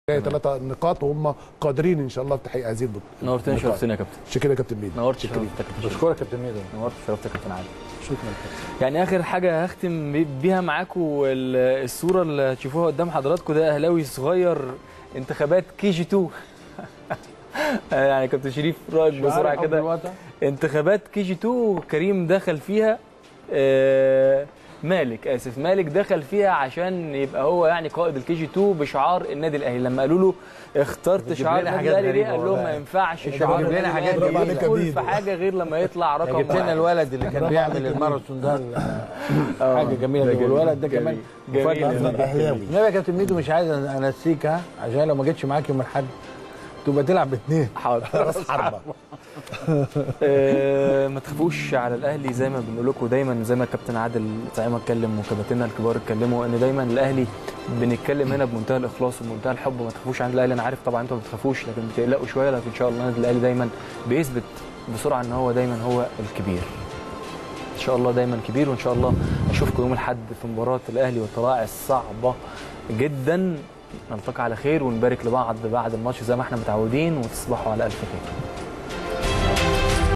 ثلاثة نقاط وهم قادرين ان شاء الله بتحقيق هذه البطوله نورتنا شرفتنا يا كابتن عشان كده يا كابتن ميدو نورت شرفتك يا كابتن بشكرك يا كابتن ميدو نورت شرفتك يا كابتن عادل شكرا كابتن يعني اخر حاجه هختم بيها معاكم ال- الصوره اللي هتشوفوها قدام حضراتكم ده اهلاوي صغير انتخابات كي جي 2 يعني كابتن شريف رايك بسرعه كده انتخابات كي جي 2 كريم دخل فيها آه، مالك اسف مالك دخل فيها عشان يبقى هو يعني قائد الكي جي 2 بشعار النادي الاهلي لما قالوا له اخترت بتجيب شعار لنا النادي حاجات الاهلي ليه غريبة قال لهم والله. ما ينفعش انت شعار بتجيب لنا النادي حاجات الأهلي غريبة. يدخل في حاجه غير لما يطلع رقم جبت لنا واحد. الولد اللي كان بيعمل الماراثون ده آه، حاجه جميله ده دي جميل. والولد ده كمان جميل. مفاجاه جميل. اهلاوي لا يا كابتن ميدو مش عايز انسيك ها عشان لو ما جيتش معاك يوم الاحد تبقى تلعب باثنين حاضر راس حربه آه، ما تخافوش على الاهلي زي ما بنقول لكم دايما زي ما كابتن عادل طعيمه اتكلم وكباتننا الكبار اتكلموا ان دايما الاهلي بنتكلم هنا بمنتهى الاخلاص وبمنتهى الحب ما تخافوش عن الاهلي انا عارف طبعا انتوا ما بتخافوش لكن بتقلقوا شويه لكن ان شاء الله النادي الاهلي دايما بيثبت بسرعه ان هو دايما هو الكبير ان شاء الله دايما كبير وان شاء الله اشوفكم يوم الاحد في مباراه الاهلي والطلائع الصعبه جدا نلتقي على خير ونبارك لبعض بعد الماتش زي ما احنا متعودين وتصبحوا على الف خير